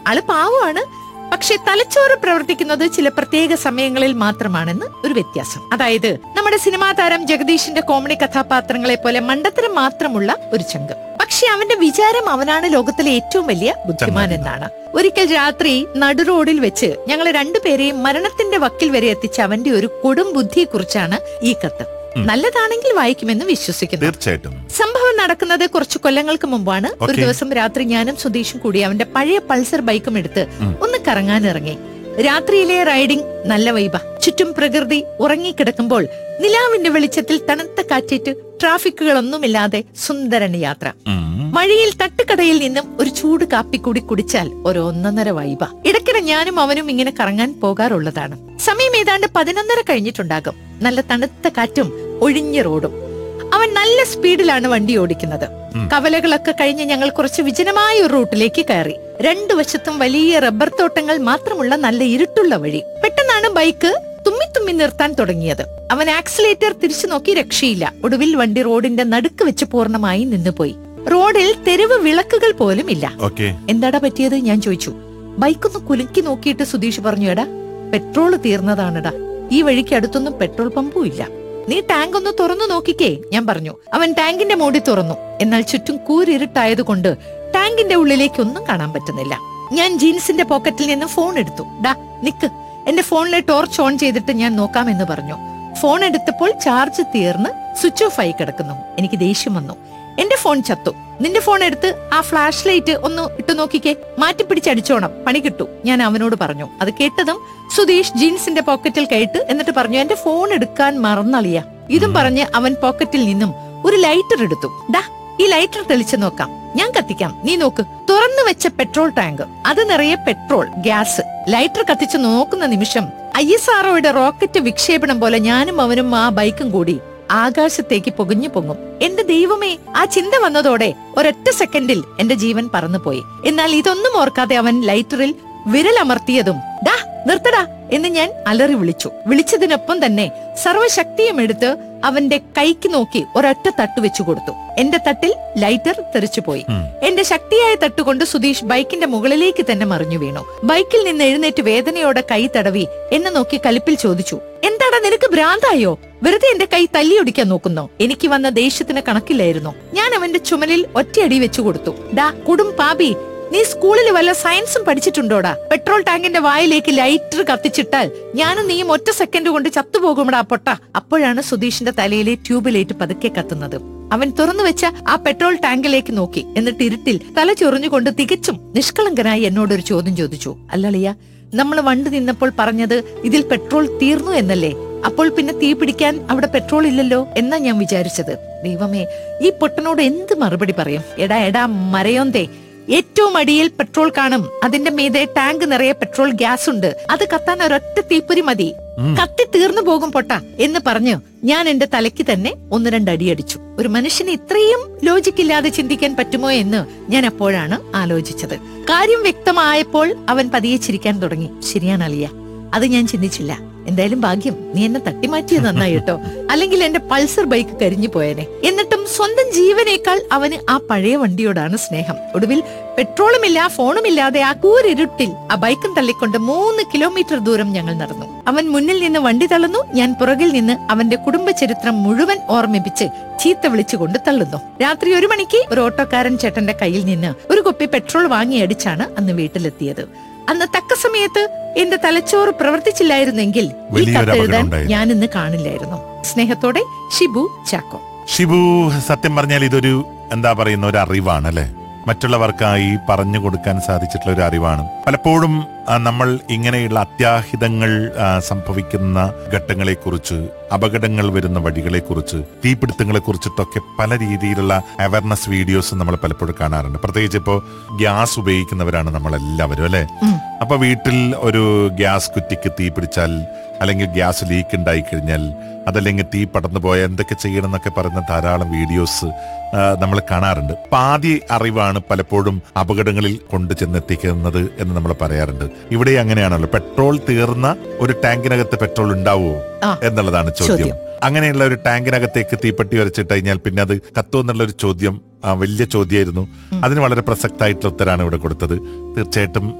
ആള് പാവമാണ് പക്ഷെ തലച്ചോറ് പ്രവർത്തിക്കുന്നത് ചില പ്രത്യേക സമയങ്ങളിൽ മാത്രമാണെന്ന് ഒരു വ്യത്യാസം അതായത് നമ്മുടെ സിനിമാ താരം ജഗദീഷിന്റെ കോമഡി കഥാപാത്രങ്ങളെ പോലെ മണ്ടത്തരം മാത്രമുള്ള ഒരു ചങ്ക് പക്ഷെ അവന്റെ വിചാരം അവനാണ് ലോകത്തിലെ ഏറ്റവും വലിയ ബുദ്ധിമാൻ എന്നാണ് ഒരിക്കൽ രാത്രി നടുറോഡിൽ വെച്ച് ഞങ്ങൾ രണ്ടുപേരെയും മരണത്തിന്റെ വക്കിൽ വരെ എത്തിച്ച അവന്റെ ഒരു കൊടും ബുദ്ധിയെ കുറിച്ചാണ് ഈ കത്ത് നല്ലതാണെങ്കിൽ വായിക്കുമെന്ന് വിശ്വസിക്കുന്നു തീർച്ചയായിട്ടും സംഭവം നടക്കുന്നത് കുറച്ചു കൊല്ലങ്ങൾക്ക് മുമ്പാണ് ഒരു Okay. ദിവസം രാത്രി ഞാനും സുധീഷും കൂടി അവന്റെ പഴയ പൾസർ ബൈക്കും എടുത്ത് ഉം. ഒന്ന് കറങ്ങാൻ ഇറങ്ങി രാത്രിയിലെ റൈഡിംഗ് നല്ല വൈബ ചുറ്റും പ്രകൃതി ഉറങ്ങിക്കിടക്കുമ്പോൾ നിലാവിന്റെ വെളിച്ചത്തിൽ തണുത്ത കാറ്റേറ്റ് ട്രാഫിക്കുകളൊന്നുമില്ലാതെ സുന്ദരൻ യാത്ര ഉം. വഴിയിൽ തട്ടുകടയിൽ നിന്നും ഒരു ചൂട് കാപ്പി കൂടി കുടിച്ചാൽ ഒരു ഒന്നൊന്നര വൈബ ഇടയ്ക്കിടെ ഞാനും അവനും ഇങ്ങനെ കറങ്ങാൻ പോകാറുള്ളതാണ് സമയം ഏതാണ്ട് പതിനൊന്നര കഴിഞ്ഞിട്ടുണ്ടാകും നല്ല തണുത്ത കാറ്റും ഒഴിഞ്ഞ റോഡും അവൻ നല്ല സ്പീഡിലാണ് വണ്ടി ഓടിക്കുന്നത് ഉം. കവലകളൊക്കെ കഴിഞ്ഞ് ഞങ്ങൾ കുറച്ച് വിജനമായ ഒരു റൂട്ടിലേക്ക് കയറി രണ്ടു വശത്തും വലിയ റബ്ബർ തോട്ടങ്ങൾ മാത്രമുള്ള നല്ല ഇരുട്ടുള്ള വഴി പെട്ടെന്നാണ് ബൈക്ക് തുമ്മി തുമ്മി നിർത്താൻ തുടങ്ങിയത് അവൻ ആക്സിലേറ്റർ തിരിച്ചു നോക്കി രക്ഷയില്ല ഒടുവിൽ വണ്ടി റോഡിന്റെ നടുക്ക് വെച്ച് പൂർണ്ണമായി നിന്നുപോയി റോഡിൽ തെരുവ് വിളക്കുകൾ പോലും ഇല്ല ഓക്കെ എന്താടാ പറ്റിയത് ഞാൻ ചോദിച്ചു ബൈക്കൊന്ന് കുലുക്കി നോക്കിയിട്ട് സുധീഷ് പറഞ്ഞു എടാ പെട്രോൾ തീർന്നതാണെടാ ഈ വഴിക്ക് അടുത്തൊന്നും പെട്രോൾ പമ്പും ഇല്ല നീ ടാങ്ക് ഒന്ന് തുറന്നു നോക്കിക്കേ ഞാൻ പറഞ്ഞു അവൻ ടാങ്കിന്റെ മൂടി തുറന്നു എന്നാൽ ചുറ്റും കൂരിരുട്ടായതുകൊണ്ട് ടാങ്കിന്റെ ഉള്ളിലേക്ക് ഒന്നും കാണാൻ പറ്റുന്നില്ല ഞാൻ ജീൻസിന്റെ പോക്കറ്റിൽ നിന്ന് ഫോൺ എടുത്തു ഡാ നിക്ക് എന്റെ ഫോണിലെ ടോർച്ച് ഓൺ ചെയ്തിട്ട് ഞാൻ നോക്കാമെന്ന് പറഞ്ഞു ഫോൺ എടുത്തപ്പോൾ ചാർജ് തീർന്ന് സ്വിച്ച് ഓഫ് ആയി കിടക്കുന്നു എനിക്ക് ദേഷ്യം വന്നു എന്റെ ഫോൺ ചത്തു നിന്റെ ഫോൺ എടുത്ത് ആ ഫ്ലാഷ് ലൈറ്റ് ഒന്ന് ഇട്ടു നോക്കിക്കേ മാറ്റി പിടിച്ചടിച്ചോണം പണി കിട്ടു ഞാൻ അവനോട് പറഞ്ഞു അത് കേട്ടതും സുധീഷ് ജീൻസിന്റെ പോക്കറ്റിൽ കയറ്റ് എന്നിട്ട് പറഞ്ഞു എന്റെ ഫോൺ എടുക്കാൻ മറന്നളിയ ഇതും പറഞ്ഞ് അവൻ പോക്കറ്റിൽ നിന്നും ഒരു ലൈറ്റർ എടുത്തു ഡാ ഈ ലൈറ്റർ തെളിച്ചു നോക്കാം ഞാൻ കത്തിക്കാം നീ നോക്ക് തുറന്നു വെച്ച പെട്രോൾ ടാങ്ക് അത് നിറയെ പെട്രോൾ ഗ്യാസ് ലൈറ്റർ കത്തിച്ച് നോക്കുന്ന നിമിഷം ഐ എസ് ആർഒയുടെ റോക്കറ്റ് വിക്ഷേപണം പോലെ ഞാനും അവനും ആ ബൈക്കും കൂടി ആകാശത്തേക്ക് പൊതിഞ്ഞു പൊങ്ങും എന്റെ ദൈവമേ ആ ചിന്ത വന്നതോടെ ഒരൊറ്റ സെക്കൻഡിൽ എന്റെ ജീവൻ പറന്നുപോയി എന്നാൽ ഇതൊന്നും ഓർക്കാതെ അവൻ ലൈറ്ററിൽ വിരലമർത്തിയതും ഡാ നിർത്തടാ എന്ന് ഞാൻ അലറി വിളിച്ചു വിളിച്ചതിനൊപ്പം തന്നെ സർവശക്തിയും എടുത്ത് അവന്റെ കൈക്ക് നോക്കി ഒരൊറ്റ തട്ട് വെച്ചു കൊടുത്തു എന്റെ തട്ടിൽ ലൈറ്റർ തെറിച്ചുപോയി ഉം. എന്റെ ശക്തിയായ തട്ടുകൊണ്ട് സുധീഷ് ബൈക്കിന്റെ മുകളിലേക്ക് തന്നെ മറിഞ്ഞു വീണു ബൈക്കിൽ നിന്ന് എഴുന്നേറ്റ് വേദനയോടെ കൈ തടവി എന്നെ നോക്കി കലിപ്പിൽ ചോദിച്ചു എന്താടാ നിനക്ക് ഭ്രാന്തായോ വെറുതെ എന്റെ കൈ തല്ലിയൊടിക്കാൻ നോക്കുന്നോ എനിക്ക് വന്ന ദേഷ്യത്തിന് കണക്കില്ലായിരുന്നു ഞാൻ അവന്റെ ചുമലിൽ ഒറ്റയടി വെച്ചു കൊടുത്തു ഡാ കുടും പാപി നീ സ്കൂളിൽ വല്ല സയൻസും പഠിച്ചിട്ടുണ്ടോടാ പെട്രോൾ ടാങ്കിന്റെ വായിലേക്ക് ലൈറ്റർ കത്തിച്ചിട്ടാൽ ഞാനും നീയും ഒറ്റ സെക്കൻഡ് കൊണ്ട് ചത്തുപോകുമടാ പൊട്ട അപ്പോഴാണ് സുധീഷിന്റെ തലയിലെ ട്യൂബിലേറ്റ് പതുക്കെ കത്തുന്നത് അവൻ തുറന്നു വെച്ച ആ പെട്രോൾ ടാങ്കിലേക്ക് നോക്കി എന്നിട്ട് ഇരുട്ടിൽ തല ചൊറിഞ്ഞുകൊണ്ട് തികച്ചും നിഷ്കളങ്കനായി എന്നോടൊരു ചോദ്യം ചോദിച്ചു അല്ലളിയ നമ്മൾ വണ്ടി നിന്നപ്പോൾ പറഞ്ഞത് ഇതിൽ പെട്രോൾ തീർന്നു എന്നല്ലേ അപ്പോൾ പിന്നെ തീ പിടിക്കാൻ അവിടെ പെട്രോൾ ഇല്ലല്ലോ എന്നാ ഞാൻ വിചാരിച്ചത് ദൈവമേ ഈ പൊട്ടനോട് എന്ത് മറുപടി പറയും എടാ എടാ മരയോന്തേ ഏറ്റവും അടിയിൽ പെട്രോൾ കാണും അതിന്റെ മീതെ ടാങ്ക് നിറയെ പെട്രോൾ ഗ്യാസ് ഉണ്ട് അത് കത്താൻ ഒരൊറ്റ തീപ്പൊരി മതി ഉം. കത്തി തീർന്നു പോകും പൊട്ട എന്ന് പറഞ്ഞു ഞാൻ എന്റെ തലയ്ക്ക് തന്നെ ഒന്ന് രണ്ട് അടി അടിച്ചു ഒരു മനുഷ്യന് ഇത്രയും ലോജിക് ഇല്ലാതെ ചിന്തിക്കാൻ പറ്റുമോ എന്ന് ഞാൻ അപ്പോഴാണ് ആലോചിച്ചത് കാര്യം വ്യക്തമായപ്പോൾ അവൻ പതിയെ ചിരിക്കാൻ തുടങ്ങി ശരിയാണ് അലിയ അത് ഞാൻ ചിന്തിച്ചില്ല എന്തായാലും ഭാഗ്യം നീ എന്നെ തട്ടിമാറ്റിയത് നന്നായി കേട്ടോ അല്ലെങ്കിൽ എന്റെ പൾസർ ബൈക്ക് കരിഞ്ഞു പോയേനെ എന്നിട്ടും സ്വന്തം ജീവനേക്കാൾ അവന് ആ പഴയ വണ്ടിയോടാണ് സ്നേഹം ഒടുവിൽ പെട്രോളുമില്ല ഫോണുമില്ലാതെ ആ കൂരിരുട്ടിൽ ആ ബൈക്കും തള്ളിക്കൊണ്ട് മൂന്ന് കിലോമീറ്റർ ദൂരം ഞങ്ങൾ നടന്നു അവൻ മുന്നിൽ നിന്ന് വണ്ടി തള്ളുന്നു ഞാൻ പുറകിൽ നിന്ന് അവന്റെ കുടുംബ ചരിത്രം മുഴുവൻ ഓർമ്മിപ്പിച്ച് ചീത്ത വിളിച്ചുകൊണ്ട് തള്ളുന്നു രാത്രി ഒരു മണിക്ക് ഒരു ഓട്ടോക്കാരൻ ചേട്ടന്റെ കയ്യിൽ നിന്ന് ഒരു കുപ്പി പെട്രോൾ വാങ്ങിയടിച്ചാണ് അന്ന് വീട്ടിലെത്തിയത് അന്ന് തക്ക സമയത്ത് എന്റെ തലച്ചോറ് പ്രവർത്തിച്ചില്ലായിരുന്നെങ്കിൽ ഈ വലിയൊരു കത്ത് അപകടം എഴുതാൻ ഉണ്ടായിരുന്നു. ഞാൻ ഇന്ന് കാണില്ലായിരുന്നു സ്നേഹത്തോടെ ഷിബു ചാക്കോ ഷിബു സത്യം പറഞ്ഞാൽ ഇതൊരു എന്താ പറയുന്ന ഒരു അറിവാണ് അല്ലെ മറ്റുള്ളവർക്കായി പറഞ്ഞു കൊടുക്കാൻ സാധിച്ചിട്ടുള്ള ഒരു അറിവാണ് പലപ്പോഴും ആ, നമ്മൾ ഇങ്ങനെയുള്ള അത്യാഹിതങ്ങൾ ആ, സംഭവിക്കുന്ന ഘട്ടങ്ങളെക്കുറിച്ച് അപകടങ്ങൾ വരുന്ന വഴികളെക്കുറിച്ച് തീപിടുത്തങ്ങളെ കുറിച്ചിട്ടൊക്കെ പല രീതിയിലുള്ള അവയർനെസ് വീഡിയോസ് നമ്മൾ പലപ്പോഴും കാണാറുണ്ട് പ്രത്യേകിച്ച് ഇപ്പോൾ ഗ്യാസ് ഉപയോഗിക്കുന്നവരാണ് നമ്മൾ എല്ലാവരും അല്ലെ ഉം. അപ്പൊ വീട്ടിൽ ഒരു ഗ്യാസ് കുറ്റിക്ക് തീ പിടിച്ചാൽ അല്ലെങ്കിൽ ഗ്യാസ് ലീക്ക് ഉണ്ടായി കഴിഞ്ഞാൽ അതല്ലെങ്കിൽ തീ പടർന്നു പോയാൽ എന്തൊക്കെ ചെയ്യണം എന്നൊക്കെ പറയുന്ന ധാരാളം വീഡിയോസ് നമ്മൾ കാണാറുണ്ട് പാതി അറിവാണ് പലപ്പോഴും അപകടങ്ങളിൽ കൊണ്ടു ചെന്നെത്തിക്കുന്നത് എന്ന് നമ്മൾ പറയാറുണ്ട് ഇവിടെ അങ്ങനെയാണല്ലോ പെട്രോൾ തീർന്ന ഒരു ടാങ്കിനകത്ത് പെട്രോൾ ഉണ്ടാവുമോ ആ. എന്നുള്ളതാണ് ചോദ്യം ചോദ്യം. അങ്ങനെയുള്ള ഒരു ടാങ്കിനകത്തേക്ക് തീപ്പെട്ടി വരച്ചിട്ട് കഴിഞ്ഞാൽ പിന്നെ അത് കത്തുമോ എന്നുള്ള ഒരു ചോദ്യം ആ, വലിയ ചോദ്യമായിരുന്നു അതിന് വളരെ പ്രസക്തമായിട്ടുള്ള ഉത്തരാണ് ഇവിടെ കൊടുത്തത് തീർച്ചയായിട്ടും